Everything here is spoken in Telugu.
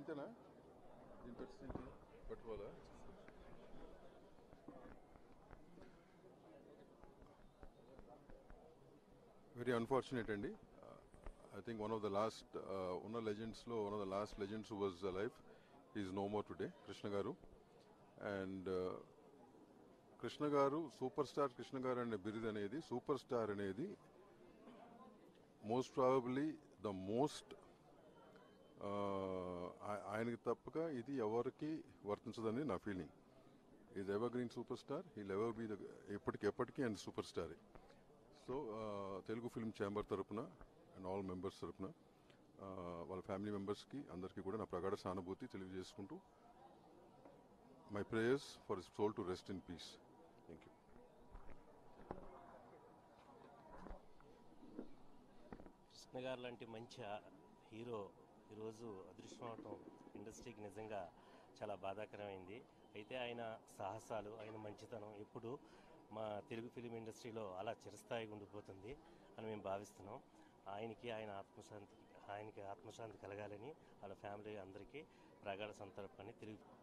ఇంతేనా దీని పరిస్థితి ఏంటి పట్టుకోవాలా వెరీ అన్ఫార్చునేట్ అండి I think one of the last ఉన్న లెజెండ్స్లో one of the last legends was life is no more today Krishna garu and Krishna గారు సూపర్ స్టార్ కృష్ణ గారు అనే బిరుదు అనేది సూపర్ స్టార్ అనేది మోస్ట్ ప్రాబబ్లీ ద మోస్ట్ ఆయనకి తప్పక ఇది ఎవరికి వర్తించదని నా feeling is ever green super star ఈ ఎవర్ బీ ద ఎప్పటికి ఎప్పటికీ ఆయన సూపర్ స్టారే సో తెలుగు ఫిల్మ్ ఛాంబర్ తరపున అండ్ ఆల్ మెంబర్స్ తరపున వాళ్ళ ఫ్యామిలీ మెంబర్స్కి అందరికీ కూడా నా ప్రగాఢ సానుభూతి తెలియజేసుకుంటూ my prayers for his soul to rest in peace thank you Krishna garu లాంటి మంచి ఆ- హీరో ఈరోజు అదృష్టం అవటం ఇండస్ట్రీకి నిజంగా చాలా బాధాకరమైంది అయితే ఆయన సాహసాలు ఆయన మంచితనం ఎప్పుడు మా తెలుగు ఫిలిం ఇండస్ట్రీలో అలా చిరస్థాయిగా ఉండిపోతుంది అని మేము భావిస్తున్నాం ఆయనకి ఆయన ఆత్మశాంతి ఆయనకి ఆత్మశాంతి కలగాలని వాళ్ళ ఫ్యామిలీ అందరికీ ప్రగాఢ సంతర్పాన్ని తెలుగు